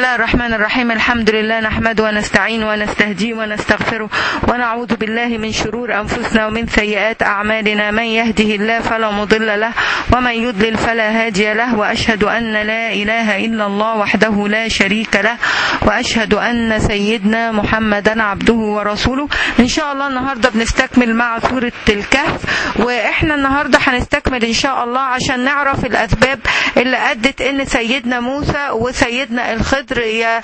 الله الرحمن الرحيم الحمد لله نحمده ونستعين ونستهديه ونستغفره ونعوذ بالله من شرور أنفسنا ومن سيئات أعمالنا من يهده الله فلا مضل له ومن يضلل فلا هادي له وأشهد أن لا إله إلا الله وحده لا شريك له وأشهد أن سيدنا محمدا عبده ورسوله إن شاء الله النهاردة بنستكمل مع سورة الكهف وإحنا النهاردة هنستكمل إن شاء الله عشان نعرف الأسباب اللي أدت إن سيدنا موسى وسيدنا الخضر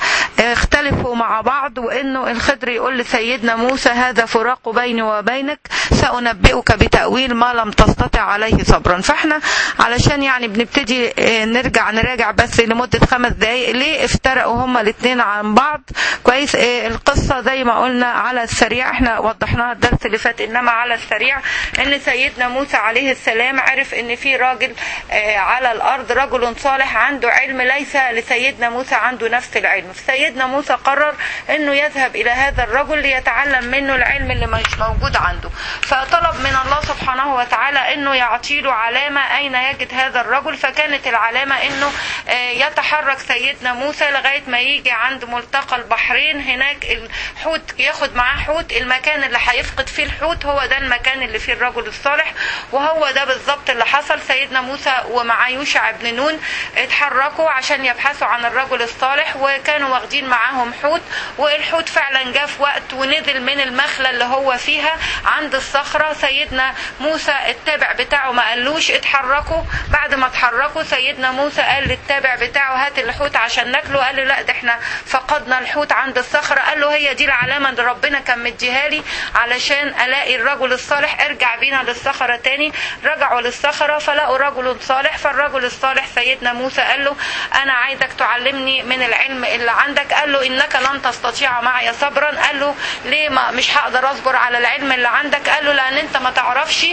يختلفوا مع بعض وإنه الخضر يقول لسيدنا موسى هذا فراق بيني وبينك سأنبئك بتأويل ما لم تستطع عليه صبرا فاحنا علشان يعني بنبتدي نرجع نراجع بس لمدة خمس دقايق ليه افترقوا هما الاثنين عن بعض كويس القصة زي ما قلنا على السريع احنا وضحناها الدرس اللي فات انما على السريع ان سيدنا موسى عليه السلام عرف ان في راجل على الارض رجل صالح عنده علم ليس لسيدنا موسى عنده نفس العلم فسيدنا موسى قرر انه يذهب الى هذا الرجل ليتعلم منه العلم اللي مش موجود عنده فطلب من الله سبحانه وتعالى انه يعطي له علامة اين يجد هذا الرجل فكانت العلامة انه يتحرك سيدنا موسى لغاية ما يجي عند ملتقى البحرين هناك الحوت ياخد معاه حوت المكان اللي هيفقد فيه الحوت هو ده المكان اللي فيه الرجل الصالح وهو ده بالظبط اللي حصل سيدنا موسى ومع يوشع بن نون اتحركوا عشان يبحثوا عن الرجل الصالح وكانوا واخدين معاهم حوت والحوت فعلا جاء في وقت ونزل من المخلة اللي هو فيها عند الصخرة سيدنا موسى التابع بتاعه ما قالوش اتحركوا بعد ما اتحركوا سيدنا موسى قال للتابع بتاعه هات الحوت عشان ناكله قال له لا ده احنا فقدنا الحوت عند الصخرة قال له هي دي العلامة اللي ربنا كان مديها لي علشان الاقي الرجل الصالح ارجع بينا للصخرة تاني رجعوا للصخرة فلقوا رجل صالح فالرجل الصالح سيدنا موسى قال له انا عايزك تعلمني من العلم اللي عندك قال له انك لن تستطيع معي صبرا قال له ليه ما مش هقدر اصبر على العلم اللي عندك قال له لان انت ما تعرفش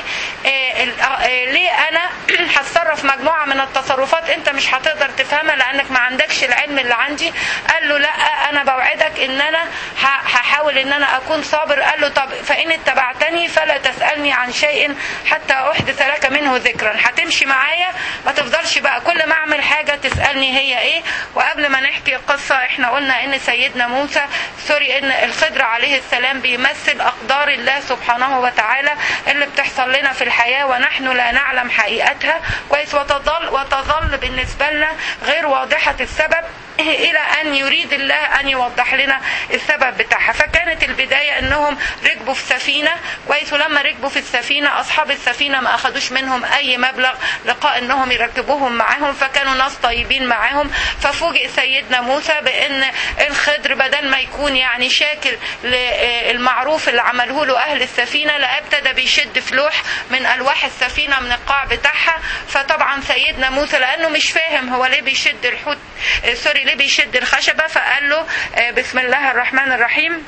ليه انا هتصرف مجموعة من التصرفات انت مش هتقدر تفهمها لانك ما عندكش العلم اللي عندي قال له لا انا بوعدك ان انا هحاول ان انا اكون صابر قال له طب فان اتبعتني فلا تسألني عن شيء حتى احدث لك منه ذكرا هتمشي معايا ما تفضلش بقى كل ما اعمل حاجة تسألني هي ايه وقبل ما نحكي القصة احنا قلنا ان سيدنا موسى سوري ان الخضر عليه السلام بيمثل اقدار الله سبحانه وتعالى اللي بتحصل لنا في الحياة ونحن لا نعلم حقيقتها كويس وتظل وتظل بالنسبة لنا غير واضحة السبب الى ان يريد الله ان يوضح لنا السبب بتاعها فكانت البداية انهم ركبوا في سفينة كويس ولما ركبوا في السفينة اصحاب السفينة ما اخدوش منهم اي مبلغ لقاء انهم يركبوهم معاهم فكانوا ناس طيبين معاهم ففوجئ سيدنا موسى بان الخضر بدل ما يكون يعني شاكر للمعروف اللي عمله له اهل السفينة لا ابتدى بيشد في لوح من الواح السفينة من القاع بتاعها فطبعا سيدنا موسى لانه مش فاهم هو ليه بيشد الحوت سوري ليه بيشد الخشبة فقال له بسم الله الرحمن الرحيم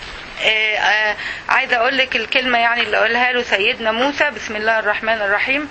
عايزة اقول لك الكلمة يعني اللي قالها له سيدنا موسى بسم الله الرحمن الرحيم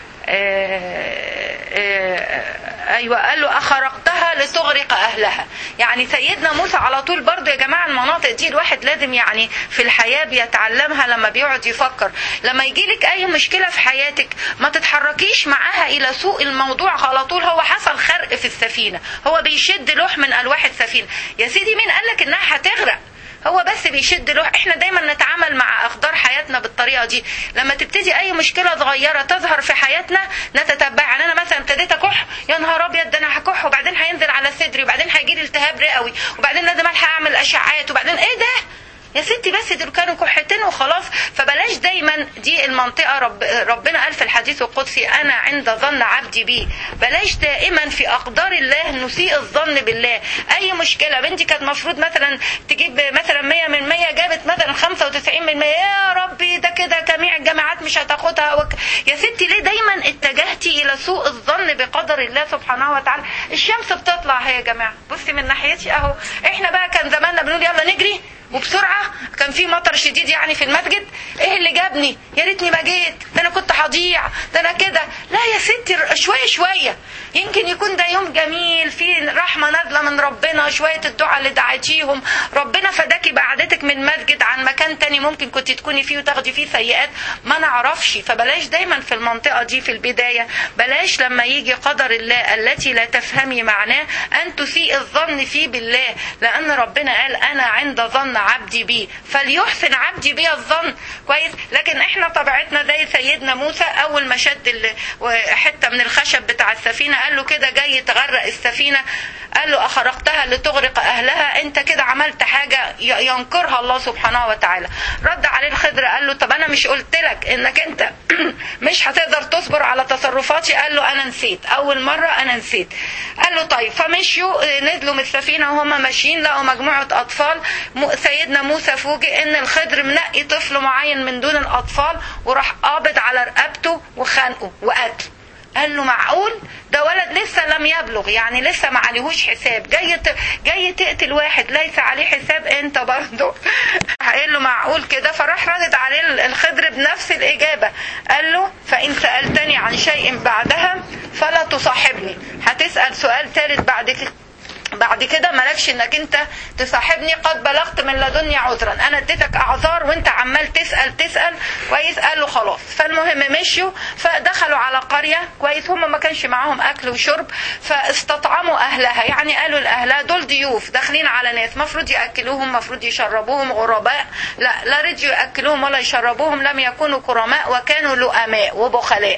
ايوه قال له اخرقتها لتغرق اهلها يعني سيدنا موسى على طول برضه يا جماعه المناطق دي الواحد لازم يعني في الحياه بيتعلمها لما بيقعد يفكر لما يجي لك اي مشكله في حياتك ما تتحركيش معاها الى سوء الموضوع على طول هو حصل خرق في السفينه هو بيشد لوح من الواح السفينه يا سيدي مين قالك انها هتغرق هو بس بيشد لوح احنا دايما نتعامل مع اقدار حياتنا بالطريقه دي لما تبتدي اي مشكله صغيره تظهر في حياتنا نتتبعها يعني انا مثلا ابتديت اكح يا نهار ابيض ده انا هكح وبعدين هينزل على صدري وبعدين هيجي لي التهاب رئوي وبعدين لازم الحق اعمل اشعاعات وبعدين ايه ده يا ستي بس دول كانوا كحتين وخلاص فبلاش دايما دي المنطقة رب ربنا قال في الحديث القدسي أنا عند ظن عبدي بي بلاش دائما في أقدار الله نسيء الظن بالله أي مشكلة بنتي كانت مفروض مثلا تجيب مثلا 100 من 100 جابت مثلا 95 من 100 يا ربي ده كده جميع الجامعات مش هتاخدها وك... يا ستي ليه دايما اتجهتي إلى سوء الظن بقدر الله سبحانه وتعالى الشمس بتطلع هي يا جماعة بصي من ناحيتي أهو إحنا بقى كان زماننا بنقول يلا نجري وبسرعه كان في مطر شديد يعني في المسجد ايه اللي جابني يا ريتني ما جيت ده انا كنت هضيع ده انا كده لا يا ستي شويه شويه يمكن يكون ده يوم جميل فيه رحمه نازله من ربنا شويه الدعاء اللي دعيتيهم ربنا فداكي بقعدتك من مسجد عن مكان تاني ممكن كنت تكوني فيه وتاخدي فيه سيئات ما نعرفش فبلاش دايما في المنطقه دي في البدايه بلاش لما يجي قدر الله التي لا تفهمي معناه ان تسيء الظن فيه بالله لان ربنا قال انا عند ظن عبدي بي فليحسن عبدي بي الظن كويس لكن احنا طبيعتنا زي سيدنا موسى اول ما شد حته من الخشب بتاع السفينه قال له كده جاي تغرق السفينه قال له اخرقتها لتغرق اهلها انت كده عملت حاجه ينكرها الله سبحانه وتعالى رد عليه الخضر قال له طب انا مش قلت لك انك انت مش هتقدر تصبر على تصرفاتي قال له انا نسيت اول مره انا نسيت قال له طيب فمشيوا نزلوا من السفينه وهم ماشيين لقوا مجموعه اطفال سيدنا موسى فوجئ ان الخضر منقي طفل معين من دون الاطفال وراح قابض على رقبته وخانقه وقتله قال له معقول ده ولد لسه لم يبلغ يعني لسه ما عليهوش حساب جاي جاي تقتل واحد ليس عليه حساب انت برضه قال له معقول كده فراح ردد عليه الخضر بنفس الاجابه قال له فان سالتني عن شيء بعدها فلا تصاحبني هتسال سؤال ثالث بعد كده بعد كده مالكش انك انت تصاحبني قد بلغت من لدني عذرا انا اديتك اعذار وانت عمال تسال تسال كويس قال له خلاص فالمهم مشيوا فدخلوا على قريه كويس هم ما كانش معاهم اكل وشرب فاستطعموا اهلها يعني قالوا لاهلها دول ضيوف داخلين على ناس مفروض ياكلوهم مفروض يشربوهم غرباء لا لا رجوا ياكلوهم ولا يشربوهم لم يكونوا كرماء وكانوا لؤماء وبخلاء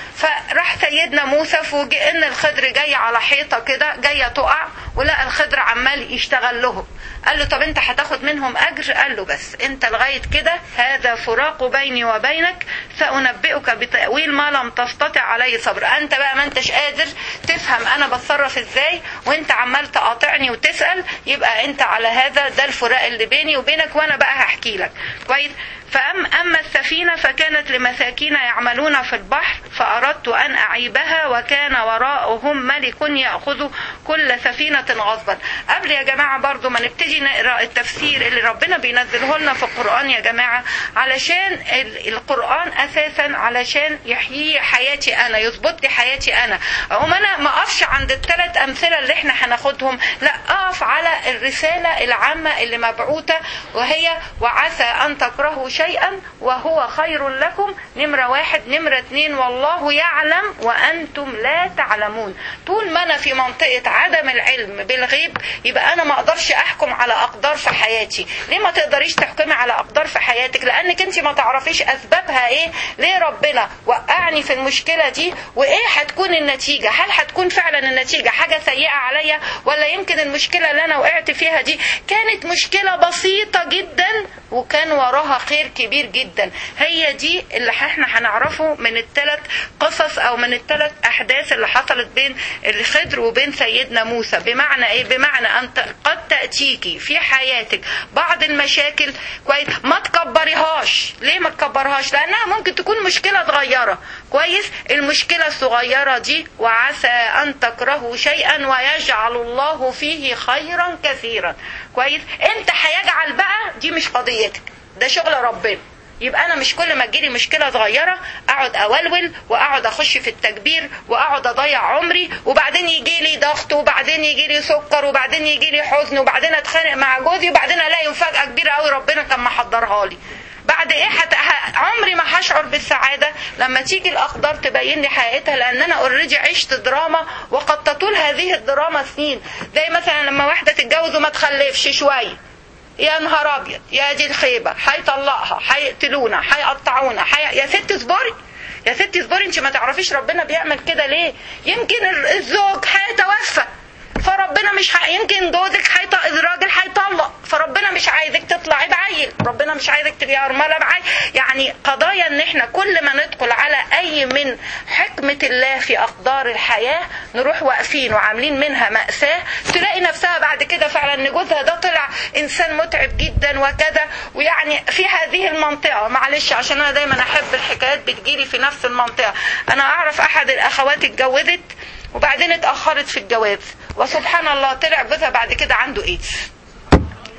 فراح سيدنا موسى فوجئ ان الخضر جاي على حيطه كده جايه تقع ولقى الخضر عمال يشتغل لهم قال له طب انت هتاخد منهم اجر قال له بس انت لغايه كده هذا فراق بيني وبينك سانبئك بتاويل ما لم تستطع عليه صبر انت بقى ما انتش قادر تفهم انا بتصرف ازاي وانت عمال تقاطعني وتسال يبقى انت على هذا ده الفراق اللي بيني وبينك وانا بقى هحكي لك كويس فأم أما السفينة فكانت لمساكين يعملون في البحر فأردت أن أعيبها وكان وراءهم ملك يأخذ كل سفينة غصبا قبل يا جماعة برضو ما نبتدي نقرأ التفسير اللي ربنا بينزله لنا في القرآن يا جماعة علشان القرآن أساسا علشان يحيي حياتي أنا يظبط لي حياتي أنا أقوم أنا ما أقفش عند الثلاث أمثلة اللي احنا هناخدهم لا أقف على الرسالة العامة اللي مبعوثة وهي وعسى أن تكرهوا شيئا وهو خير لكم نمرة واحد نمرة اتنين والله يعلم وأنتم لا تعلمون طول ما أنا في منطقة عدم العلم بالغيب يبقى أنا ما أقدرش أحكم على أقدار في حياتي ليه ما تقدريش تحكمي على أقدار في حياتك لأنك أنت ما تعرفيش أسبابها إيه ليه ربنا وقعني في المشكلة دي وإيه هتكون النتيجة هل هتكون فعلا النتيجة حاجة سيئة عليا ولا يمكن المشكلة اللي أنا وقعت فيها دي كانت مشكلة بسيطة جدا وكان وراها خير كبير جدا هي دي اللي احنا هنعرفه من الثلاث قصص او من الثلاث احداث اللي حصلت بين الخضر وبين سيدنا موسى بمعنى ايه بمعنى ان قد تاتيكي في حياتك بعض المشاكل كويس ما تكبريهاش ليه ما تكبرهاش لانها ممكن تكون مشكله صغيره كويس المشكله الصغيره دي وعسى ان تكرهوا شيئا ويجعل الله فيه خيرا كثيرا كويس انت هيجعل بقى دي مش قضيتك ده شغل ربنا يبقى انا مش كل ما تجيلي مشكله صغيره اقعد اولول واقعد اخش في التكبير واقعد اضيع عمري وبعدين يجي لي ضغط وبعدين يجي لي سكر وبعدين يجي لي حزن وبعدين اتخانق مع جوزي وبعدين الاقي مفاجاه كبيره قوي ربنا كان محضرها لي بعد ايه حت... ه... عمري ما هشعر بالسعاده لما تيجي الاقدار تبين لي حقيقتها لان انا اوريدي عشت دراما وقد تطول هذه الدراما سنين زي مثلا لما واحده تتجوز وما تخلفش شويه يا نهار ابيض يا دي الخيبه هيطلقها هيقتلونا هيقطعونا حي... يا ست اصبري يا ست اصبري انت ما تعرفيش ربنا بيعمل كده ليه يمكن الزوج هيتوفى فربنا مش ح... يمكن جوزك حيط... الراجل هيطلق فربنا مش عايزك تطلعي بعيل ربنا مش عايزك تبقي ارمله بعيل يعني قضايا ان احنا كل ما ندخل على اي من حكمه الله في اقدار الحياه نروح واقفين وعاملين منها ماساه تلاقي نفسها بعد كده فعلا ان جوزها ده طلع انسان متعب جدا وكذا ويعني في هذه المنطقه معلش عشان انا دايما احب الحكايات بتجيلي في نفس المنطقه انا اعرف احد الاخوات اتجوزت وبعدين اتاخرت في الجواز وسبحان الله طلع جوزها بعد كده عنده ايدز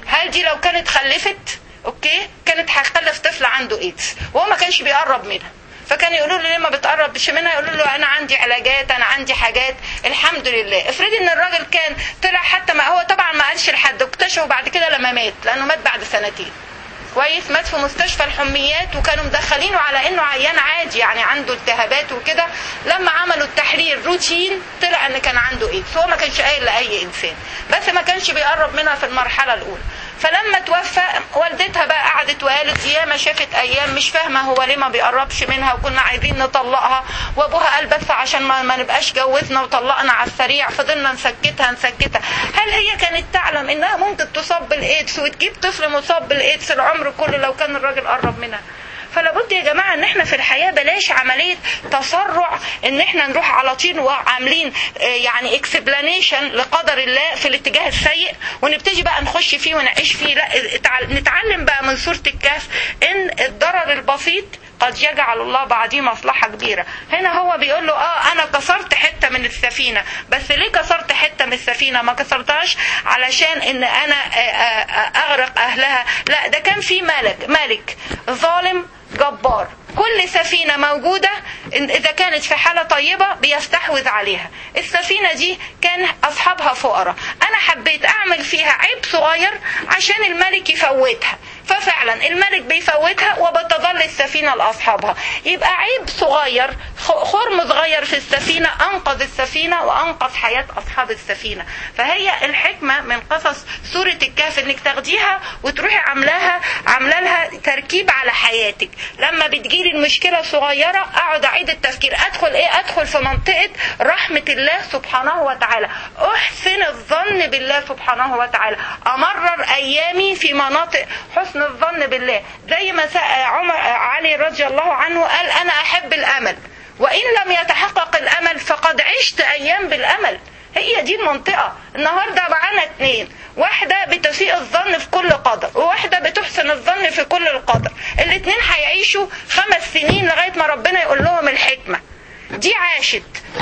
هل دي لو كانت خلفت اوكي كانت هتخلف طفل عنده ايدز وهو ما كانش بيقرب منها فكان يقولوا له ليه ما بتقربش منها يقولوا له انا عندي علاجات انا عندي حاجات الحمد لله افرضي ان الراجل كان طلع حتى ما هو طبعا ما قالش لحد اكتشفوا بعد كده لما مات لانه مات بعد سنتين كويس مات في مستشفى الحميات وكانوا مدخلينه على انه عيان عادي يعني عنده التهابات وكده لما عملوا التحليل روتين طلع ان كان عنده ايدز هو ما كانش قايل لاي انسان بس ما كانش بيقرب منها في المرحله الاولى فلما توفى والدتها بقى قعدت وقالت ياما شافت ايام مش فاهمه هو ليه ما بيقربش منها وكنا عايزين نطلقها وابوها قال بس عشان ما, ما نبقاش جوزنا وطلقنا على السريع فضلنا نسكتها نسكتها هل هي كانت تعلم انها ممكن تصاب بالايدز وتجيب طفل مصاب بالايدز العمر كله لو كان الراجل قرب منها فلابد يا جماعه ان احنا في الحياه بلاش عمليه تسرع ان احنا نروح على طول وعاملين يعني اكسبلانيشن لقدر الله في الاتجاه السيء ونبتدي بقى نخش فيه ونعيش فيه لا نتعلم بقى من سوره الكهف ان الضرر البسيط قد يجعل الله بعديه مصلحة كبيرة هنا هو بيقول له اه انا كسرت حتة من السفينة بس ليه كسرت حتة من السفينة ما كسرتهاش علشان ان انا اغرق اهلها لا ده كان في ملك ملك ظالم جبار كل سفينة موجودة إذا كانت في حالة طيبة بيستحوذ عليها السفينة دي كان أصحابها فقراء أنا حبيت أعمل فيها عيب صغير عشان الملك يفوتها ففعلا الملك بيفوتها وبتظل السفينة لأصحابها يبقى عيب صغير خرم صغير في السفينة أنقذ السفينة وأنقذ حياة أصحاب السفينة فهي الحكمة من قصص سورة الكهف إنك تاخديها وتروحي عاملاها عامله لها تركيب على حياتك لما بتجيلي المشكلة صغيرة أقعد أعيد التفكير أدخل إيه أدخل في منطقة رحمة الله سبحانه وتعالى أحسن الظن بالله سبحانه وتعالى أمرر أيامي في مناطق حسن الظن بالله زي ما عمر علي رضي الله عنه قال أنا أحب الأمل وإن لم يتحقق الأمل فقد عشت أيام بالأمل هي دي المنطقة النهاردة معانا اتنين واحدة بتسيء الظن في كل قدر وواحدة بتحسن الظن في كل القدر الاتنين هيعيشوا خمس سنين لغاية ما ربنا يقول لهم الحكمة دي عاشت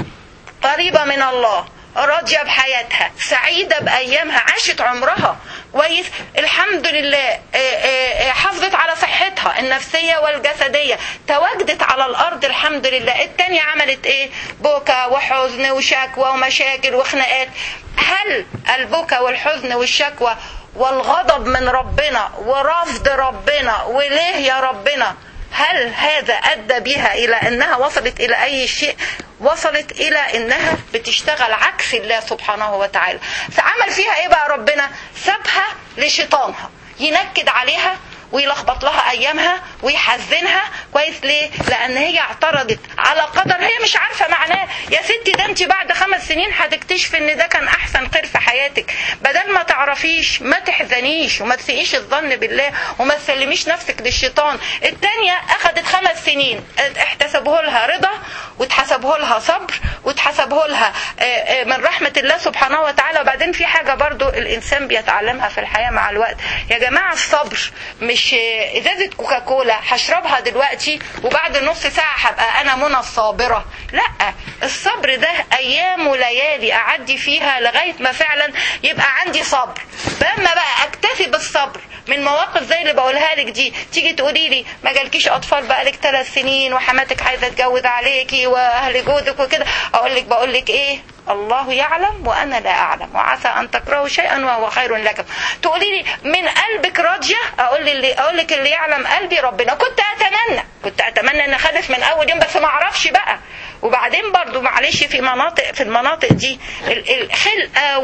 قريبة من الله راضية بحياتها سعيدة بأيامها عاشت عمرها كويس الحمد لله حافظت على صحتها النفسية والجسدية تواجدت على الأرض الحمد لله التانية عملت إيه بكى وحزن وشكوى ومشاكل وخناقات هل البكى والحزن والشكوى والغضب من ربنا ورفض ربنا وليه يا ربنا هل هذا أدى بها إلى أنها وصلت إلى أي شيء وصلت إلى أنها بتشتغل عكس الله سبحانه وتعالى فعمل فيها إيه بقى ربنا سابها لشيطانها ينكد عليها ويلخبط لها ايامها ويحزنها كويس ليه لان هي اعترضت على قدر هي مش عارفه معناه يا ستي ده انت بعد خمس سنين هتكتشفي ان ده كان احسن خير في حياتك بدل ما تعرفيش ما تحزنيش وما تسيئيش الظن بالله وما تسلميش نفسك للشيطان التانية اخذت خمس سنين احتسبه لها رضا واتحسبه لها صبر واتحسبه لها من رحمة الله سبحانه وتعالى وبعدين في حاجة برضو الانسان بيتعلمها في الحياة مع الوقت يا جماعة الصبر مش ازازه كوكاكولا هشربها دلوقتي وبعد نص ساعه هبقى انا منى الصابره لا الصبر ده ايام وليالي اعدي فيها لغايه ما فعلا يبقى عندي صبر لما بقى اكتفي بالصبر من مواقف زي اللي بقولها لك دي تيجي تقولي لي ما جالكيش اطفال بقالك ثلاث سنين وحماتك عايزه تجوز عليكي واهل جوزك وكده اقول لك بقول لك ايه الله يعلم وانا لا اعلم وعسى ان تكرهوا شيئا وهو خير لكم تقولي لي من قلبك راضيه اقول لي اقول لك اللي يعلم قلبي ربنا كنت اتمنى كنت اتمنى ان اخلف من اول يوم بس ما اعرفش بقى وبعدين برضو معلش في مناطق في المناطق دي الخلقه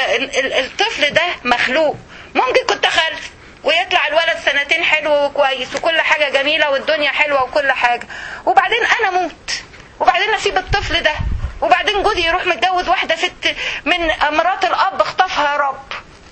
والطفل ده مخلوق ممكن كنت اخلف ويطلع الولد سنتين حلو وكويس وكل حاجة جميلة والدنيا حلوة وكل حاجة وبعدين أنا موت وبعدين أسيب الطفل ده وبعدين جوزي يروح متجوز واحدة ست من مرات الأب اخطفها يا رب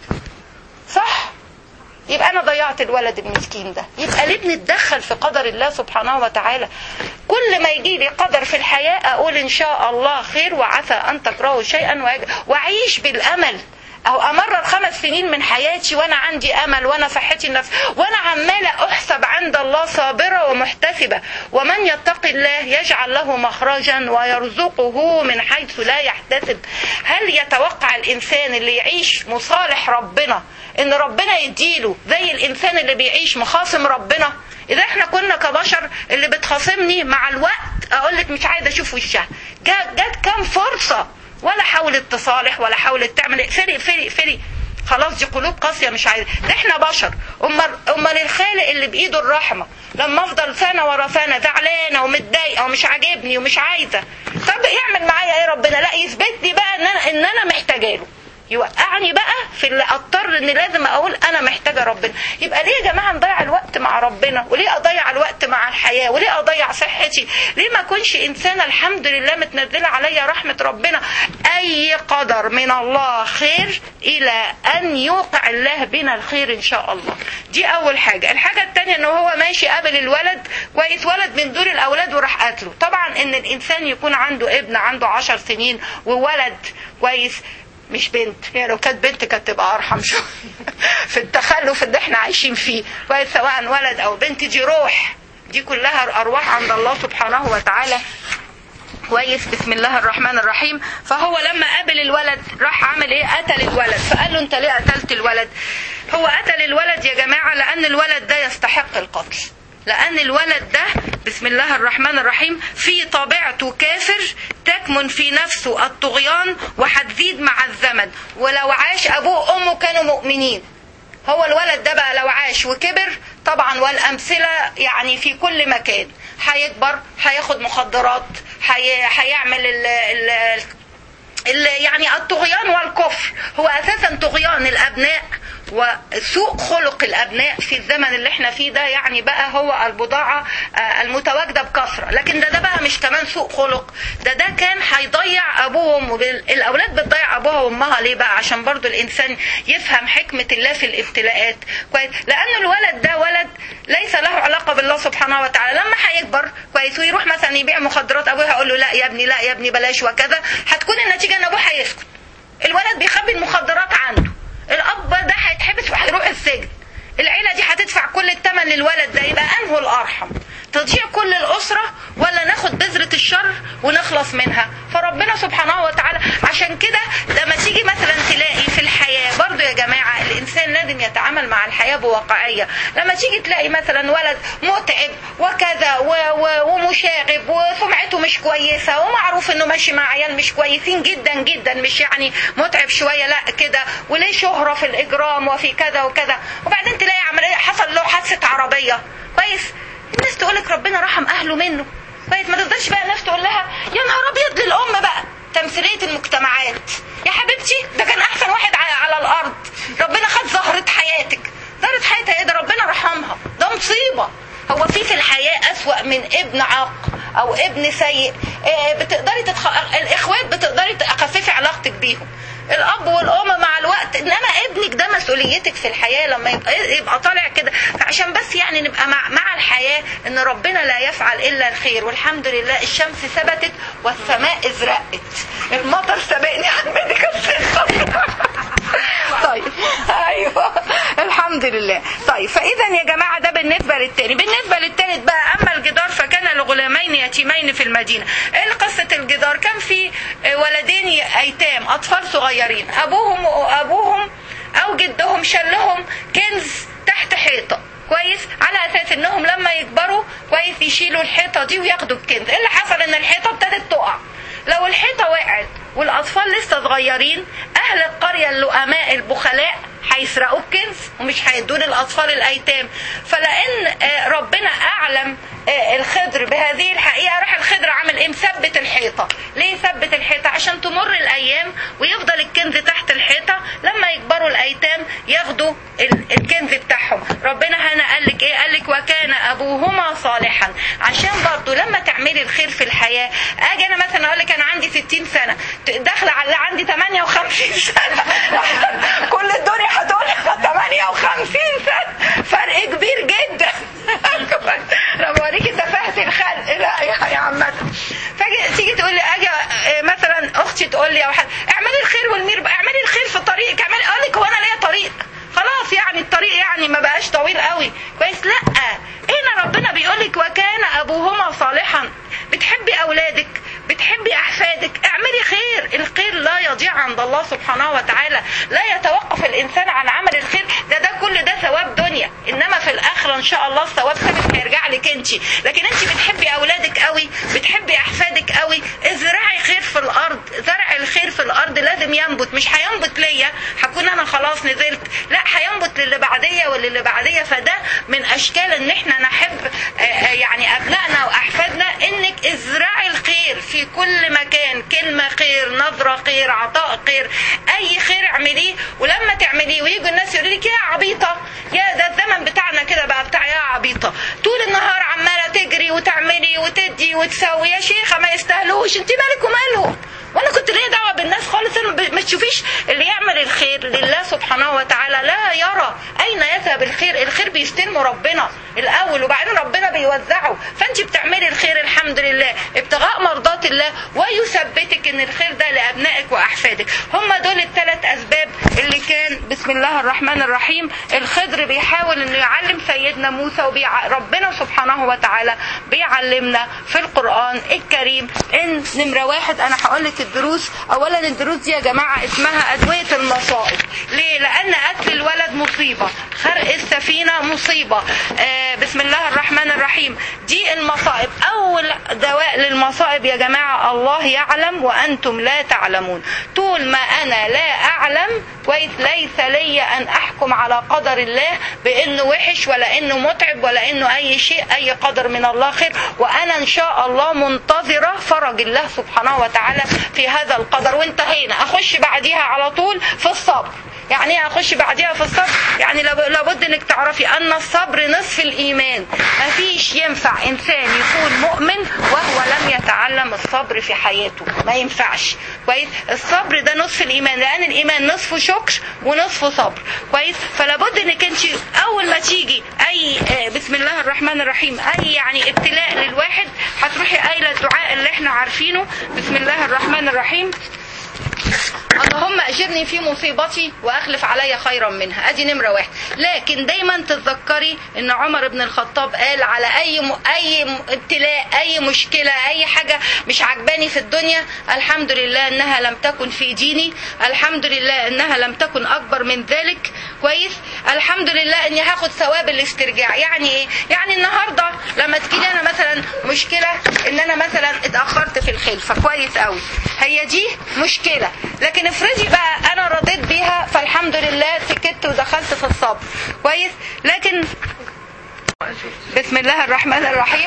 صح؟ يبقى أنا ضيعت الولد المسكين ده يبقى ليه بنتدخل في قدر الله سبحانه وتعالى كل ما يجي لي قدر في الحياة أقول إن شاء الله خير وعسى أن تكرهوا شيئا وأعيش بالأمل او امرر خمس سنين من حياتي وانا عندي امل وانا صحتي النفس وانا عماله احسب عند الله صابره ومحتسبه ومن يتق الله يجعل له مخرجا ويرزقه من حيث لا يحتسب يحتسب هل يتوقع الانسان اللي يعيش مصالح ربنا ان ربنا يديله زي الانسان اللي بيعيش مخاصم ربنا اذا احنا كنا كبشر اللي بتخاصمني مع الوقت اقول لك مش عايزه اشوف وشها جات جات كام فرصه ولا حاولت تصالح ولا حاولت تعمل اقفلي اقفلي اقفلي خلاص دي قلوب قاسيه مش عايزه ده احنا بشر امال امال الخالق اللي بايده الرحمه لما افضل سنه ورا سنه زعلانه ومتضايقه ومش عاجبني ومش عايزه طب يعمل معايا ايه ربنا لا يثبت لي بقى ان انا ان انا محتاجه له يوقعني بقى في اللي اضطر ان لازم اقول انا محتاجه ربنا يبقى ليه يا جماعه نضيع الوقت مع ربنا وليه اضيع الوقت مع الحياه وليه اضيع صحتي ليه ما اكونش انسانه الحمد لله متنزله عليا رحمه ربنا اي قدر من الله خير الى ان يوقع الله بنا الخير ان شاء الله دي اول حاجه الحاجه الثانيه ان هو ماشي قابل الولد كويس ولد من دور الاولاد وراح قتله طبعا ان الانسان يكون عنده ابن عنده عشر سنين وولد كويس مش بنت هي لو كانت بنت كانت تبقى ارحم شويه في التخلف اللي احنا عايشين فيه كويس سواء ولد او بنت دي روح دي كلها ارواح عند الله سبحانه وتعالى كويس بسم الله الرحمن الرحيم فهو لما قابل الولد راح عمل ايه قتل الولد فقال له انت ليه قتلت الولد هو قتل الولد يا جماعه لان الولد ده يستحق القتل لأن الولد ده بسم الله الرحمن الرحيم في طبيعته كافر تكمن في نفسه الطغيان وهتزيد مع الزمن ولو عاش أبوه وأمه كانوا مؤمنين هو الولد ده بقى لو عاش وكبر طبعا والأمثلة يعني في كل مكان هيكبر هياخد مخدرات هيعمل ال ال ال يعني الطغيان والكفر هو أساسا طغيان الأبناء وسوء خلق الابناء في الزمن اللي احنا فيه ده يعني بقى هو البضاعه المتواجده بكثره لكن ده ده بقى مش كمان سوء خلق ده ده كان هيضيع ابوه وامه الاولاد بتضيع ابوها وامها ليه بقى عشان برضو الانسان يفهم حكمه الله في الابتلاءات كويس لان الولد ده ولد ليس له علاقه بالله سبحانه وتعالى لما هيكبر كويس ويروح مثلا يبيع مخدرات ابوه هيقول له لا يا ابني لا يا ابني بلاش وكذا هتكون النتيجه ان ابوه هيسكت الولد بيخبي المخدرات عنده الاب ده هيتحبس وهيروح السجن العيله دي هتدفع كل الثمن للولد ده يبقى انه الارحم تضيع كل الاسره ولا ناخد بذره الشر ونخلص منها فربنا سبحانه وتعالى عشان كده لما تيجي مثلا تلاقي في الحياه برضو يا جماعه الانسان لازم يتعامل مع الحياه بواقعيه لما تيجي تلاقي مثلا ولد متعب وكذا و و ومشاغب وسمعته مش كويسه ومعروف انه ماشي مع عيال مش كويسين جدا جدا مش يعني متعب شويه لا كده وليه شهره في الاجرام وفي كذا وكذا وبعدين تلاقي عمليه حصل له حادثه عربيه كويس الناس تقول لك ربنا رحم اهله منه كويس ما تقدرش بقى الناس تقول لها يا نهار ابيض للام بقى تمثيليه المجتمعات يا حبيبتي ده كان احسن واحد على الارض ربنا خد زهره حياتك زهره حياتها ايه ده ربنا رحمها ده مصيبه هو في في الحياه اسوا من ابن عاق او ابن سيء بتقدري تتخ... الاخوات بتقدري تخففي علاقتك بيهم الاب والام مع الوقت انما ابنك ده مسؤوليتك في الحياه لما يبقى, يبقى طالع كده فعشان بس يعني نبقى مع, مع الحياه ان ربنا لا يفعل الا الخير والحمد لله الشمس ثبتت والسماء ازرقت المطر سبقني على الميديكال طيب ايوه الحمد لله طيب فاذا يا جماعه ده بالنسبه للتاني بالنسبه للتالت بقى اما الجدار فكان لغلامين يتيمين في المدينه ايه قصه الجدار كان في ولدين ايتام اطفال صغيرين ابوهم ابوهم او جدهم شلهم كنز تحت حيطه كويس على اساس انهم لما يكبروا كويس يشيلوا الحيطه دي وياخدوا الكنز ايه اللي حصل ان الحيطه ابتدت تقع لو الحيطه وقعت والاطفال لسه صغيرين اهل القريه اللؤماء البخلاء هيسرقوا الكنز ومش هيدوا للاطفال الايتام فلان ربنا اعلم الخضر بهذه الحقيقه راح الخضر عامل ايه مثبت الحيطه ليه ثبت الحيطه عشان تمر الايام ويفضل الكنز تحت الحيطه لما يكبروا الايتام ياخدوا الكنز بتاعهم ربنا هنا قال لك ايه قال لك وكان ابوهما صالحا عشان برضه لما تعملي الخير في الحياه اجي انا مثلا اقول لك انا عندي 60 سنه داخله على عندي 58 سنه كل الدنيا هتقول 58 سنه فرق كبير جدا انا بوريكي تفاهه الخلق لا يا عمتي فاجي تيجي تقول لي اجي مثلا اختي تقول لي او حد اعملي الخير والمير اعملي الخير في طريقك اعملي اقول لك هو انا ليا طريق خلاص يعني الطريق يعني ما بقاش طويل قوي كويس لا هنا ربنا بيقول لك وكان ابوهما صالحا بتحبي اولادك بتحبي احفادك اعملي خير الخير لا يضيع عند الله سبحانه وتعالى لا يتوقف الانسان عن عمل الخير ده ده كل ده ثواب دنيا انما في الاخره ان شاء الله الثواب ثابت هيرجع لك انت لكن انت بتحبي اولادك قوي بتحبي احفادك قوي ازرعي خير في الارض زرع الخير في الارض لازم ينبت مش هينبت ليا هكون انا خلاص نزلت لا هينبت للي بعديه واللي بعديه فده من اشكال ان احنا نحب يعني ابنائنا واحفادنا انك ازرعي الخير في كل مكان كلمه خير نظره خير عطاء خير اي خير اعمليه ولما تعمليه ويجوا الناس يقولوا لك يا عبيطه يا ده الزمن بتاعنا كده بقى بتاع يا عبيطه طول النهار عماله تجري وتعملي وتدي وتسوي يا شيخه ما يستاهلوش انت مالك ومالهم وانا كنت ليه دعوه بالناس خالص ما تشوفيش اللي يعمل الخير لله سبحانه وتعالى لا يرى اين يذهب الخير الخير بيستلمه ربنا الاول وبعدين ربنا بيوزعه فانت بتعملي الخير الحمد لله ابتغاء مرضات الله ويثبتك ان الخير ده لابنائك واحفادك هم دول الثلاث اسباب اللي كان بسم الله الرحمن الرحيم الخضر بيحاول انه يعلم سيدنا موسى وبيع... ربنا سبحانه وتعالى بيعلمنا في القران الكريم ان نمره واحد انا هقول لك الدروس اولا الدروس دي يا جماعه اسمها ادويه المصائب ليه لان قتل الولد مصيبه خرق السفينه مصيبه آه بسم الله الرحمن الرحيم دي المصائب اول دواء للمصائب يا جماعه الله يعلم وانتم لا تعلمون طول ما انا لا اعلم كويس ليس لي ان احكم على قدر الله بانه وحش ولا انه متعب ولا انه اي شيء اي قدر من الله خير وانا ان شاء الله منتظره فرج الله سبحانه وتعالى في هذا القدر وانتهينا اخش بعديها على طول في الصبر يعني ايه اخش بعديها في الصبر يعني لابد انك تعرفي ان الصبر نصف الايمان مفيش ينفع انسان يكون مؤمن وهو لم يتعلم الصبر في حياته ما ينفعش كويس الصبر ده نصف الايمان لان الايمان نصفه شكر ونصفه صبر كويس فلابد انك انت اول ما تيجي اي بسم الله الرحمن الرحيم اي يعني ابتلاء للواحد هتروحي قايله الدعاء اللي احنا عارفينه بسم الله الرحمن الرحيم اللهم اجرني في مصيبتي واخلف علي خيرا منها ادي نمره واحد لكن دايما تتذكري ان عمر بن الخطاب قال على اي م... اي ابتلاء اي مشكله اي حاجه مش عجباني في الدنيا الحمد لله انها لم تكن في ديني الحمد لله انها لم تكن اكبر من ذلك كويس الحمد لله اني هاخد ثواب الاسترجاع يعني ايه يعني النهارده لما تجيلي انا مثلا مشكله ان انا مثلا اتاخرت في الخلفه كويس قوي هي دي مشكله لكن افرضي بقى انا رضيت بيها فالحمد لله سكت ودخلت في الصبر كويس لكن بسم الله الرحمن الرحيم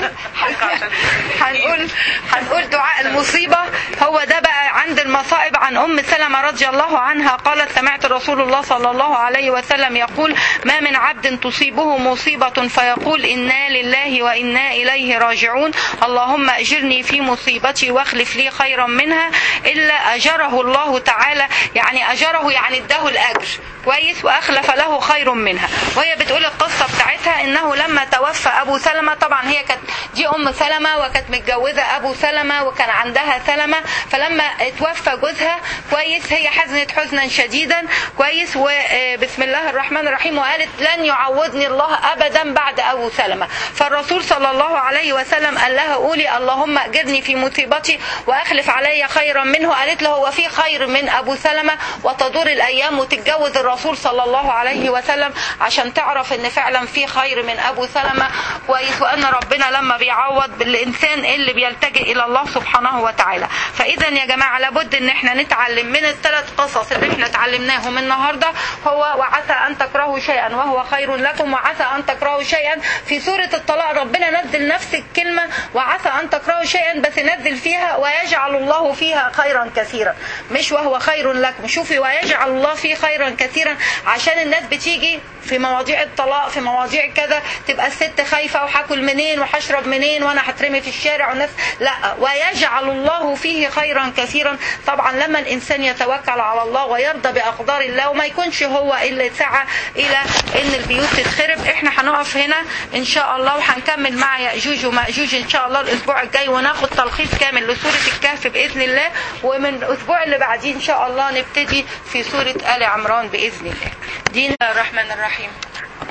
هنقول هنقول دعاء المصيبة هو ده بقى عند المصائب عن أم سلمة رضي الله عنها قالت سمعت رسول الله صلى الله عليه وسلم يقول ما من عبد تصيبه مصيبة فيقول إنا لله وإنا إليه راجعون اللهم أجرني في مصيبتي واخلف لي خيرا منها إلا أجره الله تعالى يعني أجره يعني اداه الأجر كويس وأخلف له خير منها وهي بتقول القصة بتاعتها إنه لما توفى ابو سلمة طبعا هي كانت دي ام سلمة وكانت متجوزة ابو سلمة وكان عندها سلمة فلما توفى جوزها كويس هي حزنت حزنا شديدا كويس وبسم الله الرحمن الرحيم وقالت لن يعوضني الله ابدا بعد ابو سلمة فالرسول صلى الله عليه وسلم قال لها قولي اللهم اجرني في مصيبتي واخلف علي خيرا منه قالت له هو في خير من ابو سلمة وتدور الايام وتتجوز الرسول صلى الله عليه وسلم عشان تعرف ان فعلا في خير من ابو سلمة كويس وان ربنا لما بيعوض بالانسان اللي بيلتجئ الى الله سبحانه وتعالى فاذا يا جماعه لابد ان احنا نتعلم من الثلاث قصص اللي احنا اتعلمناهم النهارده هو وعسى ان تكرهوا شيئا وهو خير لكم وعسى ان تكرهوا شيئا في سوره الطلاق ربنا نزل نفس الكلمه وعسى ان تكرهوا شيئا بس نزل فيها ويجعل الله فيها خيرا كثيرا مش وهو خير لكم شوفي ويجعل الله فيه خيرا كثيرا عشان الناس بتيجي في مواضيع الطلاق في مواضيع كذا تبقى الست خايفة وهاكل منين وهشرب منين وانا هترمي في الشارع والناس لا ويجعل الله فيه خيرا كثيرا طبعا لما الانسان يتوكل على الله ويرضى باقدار الله وما يكونش هو اللي سعى الى ان البيوت تتخرب احنا هنقف هنا ان شاء الله وهنكمل مع ياجوج وماجوج ان شاء الله الاسبوع الجاي وناخد تلخيص كامل لسورة الكهف باذن الله ومن الاسبوع اللي بعديه ان شاء الله نبتدي في سورة ال عمران باذن الله دين الرحمن الرحيم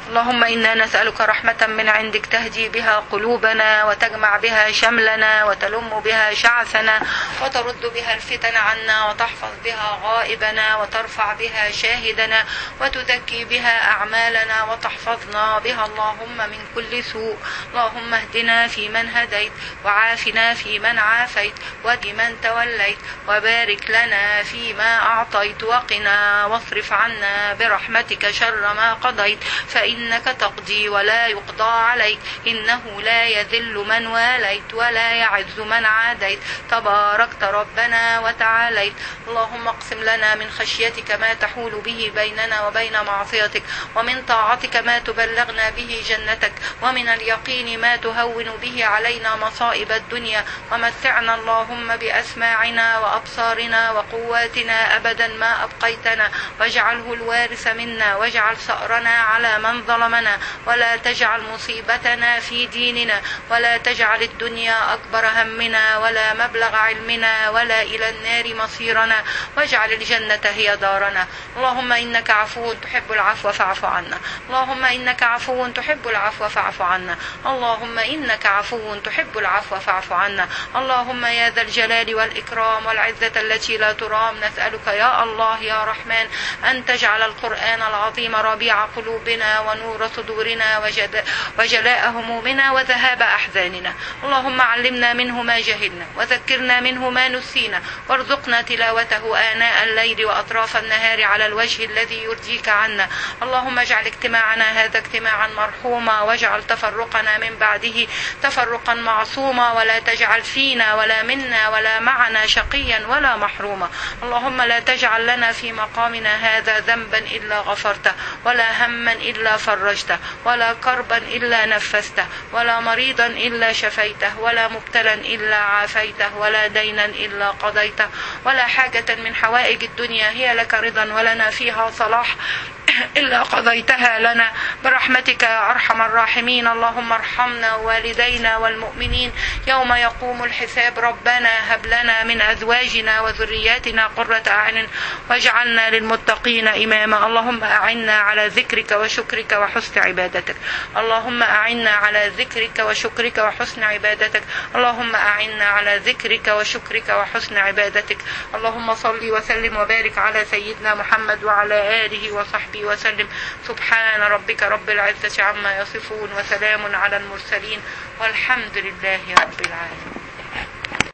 اللهم إنا نسألك رحمة من عندك تهدي بها قلوبنا وتجمع بها شملنا وتلم بها شعثنا وترد بها الفتن عنا وتحفظ بها غائبنا وترفع بها شاهدنا وتزكي بها أعمالنا وتحفظنا بها اللهم من كل سوء اللهم اهدنا فيمن هديت وعافنا فيمن عافيت ومن توليت وبارك لنا فيما أعطيت وقنا واصرف عنا برحمتك شر ما قضيت فإنك تقضي ولا يقضى عليك إنه لا يذل من واليت ولا يعز من عاديت تباركت ربنا وتعاليت اللهم اقسم لنا من خشيتك ما تحول به بيننا وبين معصيتك ومن طاعتك ما تبلغنا به جنتك ومن اليقين ما تهون به علينا مصائب الدنيا ومتعنا اللهم بأسماعنا وأبصارنا وقواتنا أبدا ما أبقيتنا واجعله الوارث منا واجعل ثأرنا على من ظلمنا ولا تجعل مصيبتنا في ديننا ولا تجعل الدنيا أكبر همنا ولا مبلغ علمنا ولا إلى النار مصيرنا واجعل الجنة هي دارنا اللهم إنك عفو تحب العفو فاعف عنا اللهم إنك عفو تحب العفو فاعف عنا اللهم إنك عفو تحب العفو فاعف عنا اللهم يا ذا الجلال والإكرام والعزة التي لا ترام نسألك يا الله يا رحمن أن تجعل القرآن العظيم ربيع قلوبنا ونور صدورنا وجد وجلاء همومنا وذهاب أحزاننا اللهم علمنا منه ما جهلنا وذكرنا منه ما نسينا وارزقنا تلاوته آناء الليل وأطراف النهار على الوجه الذي يرضيك عنا اللهم اجعل اجتماعنا هذا اجتماعا مرحوما واجعل تفرقنا من بعده تفرقا معصوما ولا تجعل فينا ولا منا ولا معنا شقيا ولا محروما اللهم لا تجعل لنا في مقامنا هذا ذنبا إلا غفرته ولا هما إلا فرجته ولا كربا إلا نفسته ولا مريضا إلا شفيته ولا مبتلا إلا عافيته ولا دينا إلا قضيته ولا حاجة من حوائج الدنيا هي لك رضا ولنا فيها صلاح إلا قضيتها لنا برحمتك يا أرحم الراحمين اللهم ارحمنا والدينا والمؤمنين يوم يقوم الحساب ربنا هب لنا من أزواجنا وذرياتنا قرة أعين واجعلنا للمتقين إماما اللهم أعنا على ذكرك وشكرك وحسن عبادتك اللهم أعنا على ذكرك وشكرك وحسن عبادتك اللهم أعنا على ذكرك وشكرك وحسن عبادتك اللهم صل وسلم وبارك على سيدنا محمد وعلى آله وصحبه وسلم سبحان ربك رب العزة عما يصفون وسلام على المرسلين والحمد لله رب العالمين